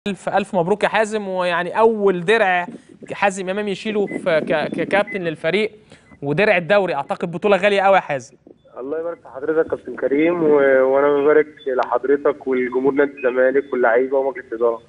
الف الف مبروك يا حازم ويعني اول درع حازم امام يشيله في ك- ككابتن للفريق ودرع الدوري اعتقد بطوله غاليه قوي يا حازم الله يبارك في حضرتك كابتن كريم و... وانا ببارك لحضرتك والجمهور نادي الزمالك واللعيبه ومجلس الاداره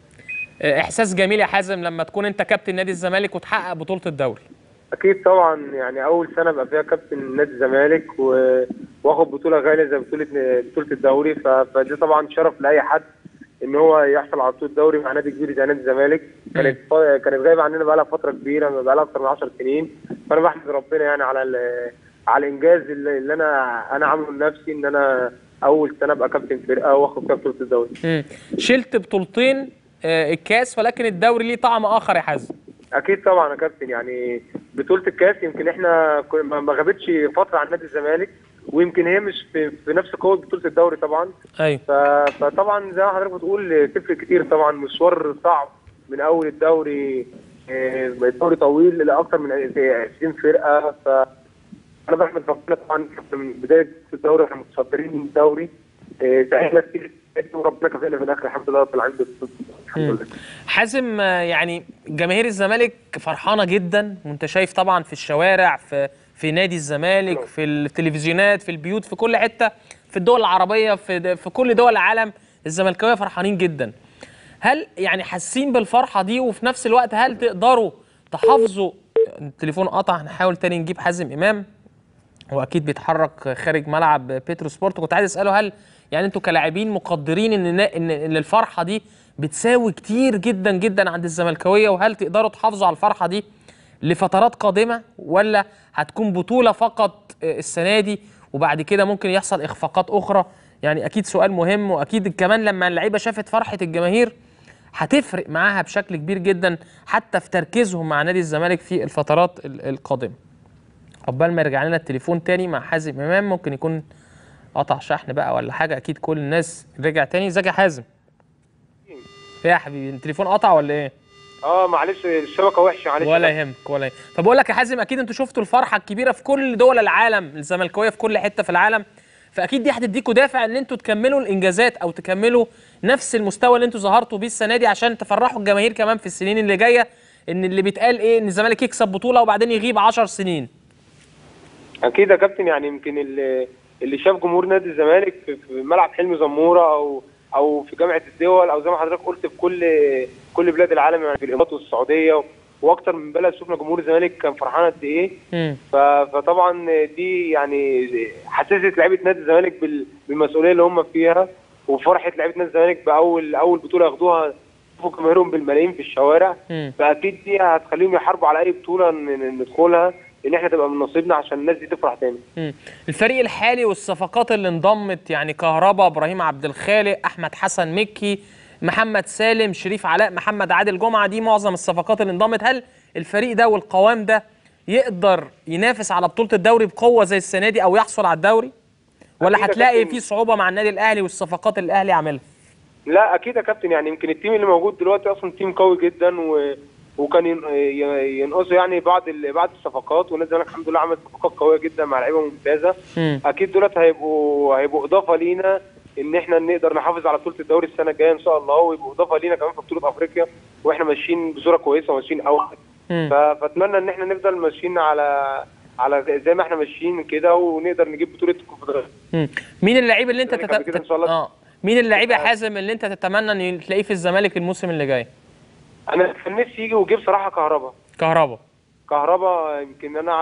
احساس جميل يا حازم لما تكون انت كابتن نادي الزمالك وتحقق بطوله الدوري اكيد طبعا يعني اول سنه ابقى فيها كابتن نادي الزمالك و... واخد بطوله غاليه زي بطوله بطوله الدوري ف... فدي طبعا شرف لاي حد ان هو يحصل على بطوله الدوري مع نادي كبير زي نادي الزمالك كانت ف... كانت غايبه عننا بقى لها فتره كبيره بقى لها اكتر من 10 سنين فانا بحمد ربنا يعني على ال... على الانجاز اللي, اللي انا انا عامله لنفسي ان انا اول سنه ابقى كابتن فرقه واخد فيها بطوله الدوري مم. شلت بطولتين آه، الكاس ولكن الدوري ليه طعم اخر يا حازم اكيد طبعا يا كابتن يعني بطوله الكاس يمكن احنا كنا- ما ما غابتش فتره عن نادي الزمالك ويمكن هي مش في, في نفس قوه بطوله الدوري طبعا ايوه ف- فطبعا زي ما حضرتك بتقول تفرق كتير طبعا مشوار صعب من اول الدوري آه، الدوري طويل لاكثر من 20 فرقه ف انا بحمد ربنا طبعا من بدايه الدوري احنا متصدرين الدوري آه، تعبنا كتير وربنا كفانا في الاخر الحمد لله طلعنا بالصدفة. الحمد لله حازم آه، يعني جماهير الزمالك فرحانه جدا وانت شايف طبعا في الشوارع في في نادي الزمالك في التلفزيونات في البيوت في كل حته في الدول العربيه في في كل دول العالم الزملكاويه فرحانين جدا هل يعني حاسين بالفرحه دي وفي نفس الوقت هل تقدروا تحافظوا التليفون قطع هنحاول تاني نجيب حازم امام هو اكيد بيتحرك خارج ملعب بيترو سبورت كنت عايز اساله هل يعني انتوا كلاعبين مقدرين ان ان ان الفرحه دي بتساوي كتير جدا جدا عند الزملكاويه وهل تقدروا تحافظوا على الفرحه دي لفترات قادمه ولا هتكون بطوله فقط السنه دي وبعد كده ممكن يحصل اخفاقات اخرى يعني اكيد سؤال مهم واكيد كمان لما اللعيبه شافت فرحه الجماهير هتفرق معاها بشكل كبير جدا حتى في تركيزهم مع نادي الزمالك في الفترات ال- القادمه عقبال ما يرجع لنا التليفون تاني مع حازم امام ممكن يكون قطع شحن بقى ولا حاجه اكيد كل الناس رجع تاني ازيك يا حازم ايه يا حبيبي التليفون قطع ولا ايه اه معلش الشبكه وحشه معلش ولا يهمك ولا يهمك طب بقول لك يا حازم اكيد انتوا شفتوا الفرحه الكبيره في كل دول العالم الزملكاويه في كل حته في العالم فاكيد دي هتديكوا دافع ان انتوا تكملوا الانجازات او تكملوا نفس المستوى اللي انتوا ظهرتوا بيه السنه دي عشان تفرحوا الجماهير كمان في السنين اللي جايه ان اللي بيتقال ايه ان الزمالك يكسب بطوله وبعدين يغيب 10 سنين اكيد يا كابتن يعني يمكن اللي, اللي شاف جمهور نادي الزمالك في, في ملعب حلمي زموره او او في جامعه الدول او زي ما حضرتك قلت في كل كل بلاد العالم يعني في الامارات والسعوديه واكتر من بلد شفنا جمهور الزمالك كان فرحان قد ايه مم. ف- فطبعا دي يعني حسست لعيبه نادي الزمالك بال- بالمسؤوليه اللي هم فيها وفرحه لعيبه نادي الزمالك باول اول بطوله ياخدوها يشوفوا جماهيرهم بالملايين في الشوارع مم. فاكيد دي هتخليهم يحاربوا على اي بطوله ن- ن- ندخلها ان احنا تبقى من نصيبنا عشان الناس دي تفرح تاني مم. الفريق الحالي والصفقات اللي انضمت يعني كهربا ابراهيم عبد الخالق احمد حسن مكي محمد سالم شريف علاء محمد عادل جمعه دي معظم الصفقات اللي انضمت هل الفريق ده والقوام ده يقدر ينافس على بطوله الدوري بقوه زي السنه دي او يحصل على الدوري ولا أكيد يا هتلاقي كابتن. في صعوبه مع النادي الاهلي والصفقات اللي الاهلي عاملها لا اكيد يا كابتن يعني يمكن التيم اللي موجود دلوقتي اصلا تيم قوي جدا و... وكان ين- ي- ينقصه يعني بعض ال... بعض الصفقات ونادي الزمالك الحمد لله عمل صفقات قويه جدا مع لعيبه ممتازه مم. اكيد دولت هيبقوا هيبقوا اضافه لينا ان احنا نقدر نحافظ على بطوله الدوري السنه الجايه ان شاء الله ويبقوا اضافه لينا كمان في بطوله افريقيا واحنا ماشيين بصوره كويسه وماشيين اول مم. ف... فاتمنى ان احنا نفضل ماشيين على على زي ما احنا ماشيين كده ونقدر نجيب بطوله الكونفدراليه مم. مين اللعيب اللي انت الزمالك قبل كده إن شاء الله. اه مين اللعيب يا حازم اللي انت تتمنى ان تلاقيه في الزمالك الموسم اللي جاي انا كان نفسي يجي وجه بصراحه كهربا كهربا كهربا يمكن انا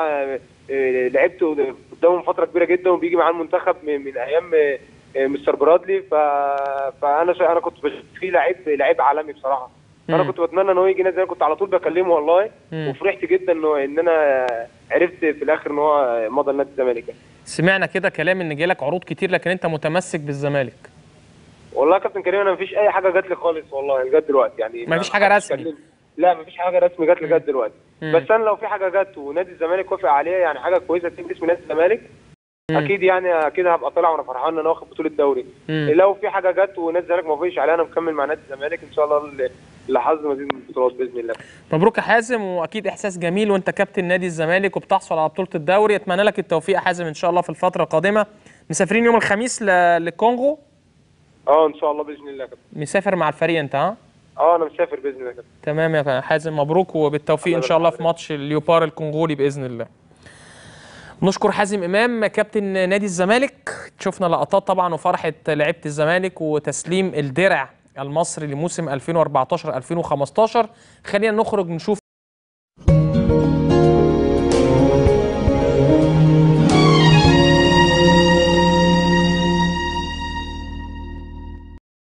آه، لعبت قدامهم فتره كبيره جدا وبيجي معاه المنتخب من من ايام آه، آه، مستر برادلي ف... فانا شا... انا كنت بشوف فيه لعيب لعيب عالمي بصراحه فانا مم. كنت بتمنى ان هو يجي نادي الزمالك، كنت على طول بكلمه والله مم. وفرحت جدا انه ان انا عرفت في الاخر ان هو مضى لنادي الزمالك يعني. سمعنا كده كلام ان جالك عروض كتير لكن انت متمسك بالزمالك والله يا كابتن كريم انا مفيش اي حاجه جات لي خالص والله لغايه دلوقتي يعني مفيش ما حاجة حدش رسمي. كلمني. لا مفيش حاجه رسمي جات لي لغايه دلوقتي مم. بس انا لو في حاجه جت ونادي الزمالك وافق عليها يعني حاجه كويسه تيجي باسم نادي الزمالك مم. اكيد يعني اكيد هبقى طالع وانا فرحان ان انا واخد بطوله دوري مم. لو في حاجه جت ونادي الزمالك ما وافقش عليها انا مكمل مع نادي الزمالك ان شاء الله ل- لحظ مزيد من البطولات باذن الله مبروك يا حازم واكيد احساس جميل وانت كابتن نادي الزمالك وبتحصل على بطوله الدوري اتمنى لك التوفيق يا حازم ان شاء الله في الفتره القادمه مسافرين يوم الخميس ل- للكونغو اه ان شاء الله باذن الله يا كابتن مسافر مع الفريق انت ها اه انا مسافر باذن الله كده تمام يا حازم مبروك وبالتوفيق ان شاء الله في ماتش اليوبار الكونغولي باذن الله نشكر حازم امام كابتن نادي الزمالك شفنا لقطات طبعا وفرحه لعيبه الزمالك وتسليم الدرع المصري لموسم 2014 2015 خلينا نخرج نشوف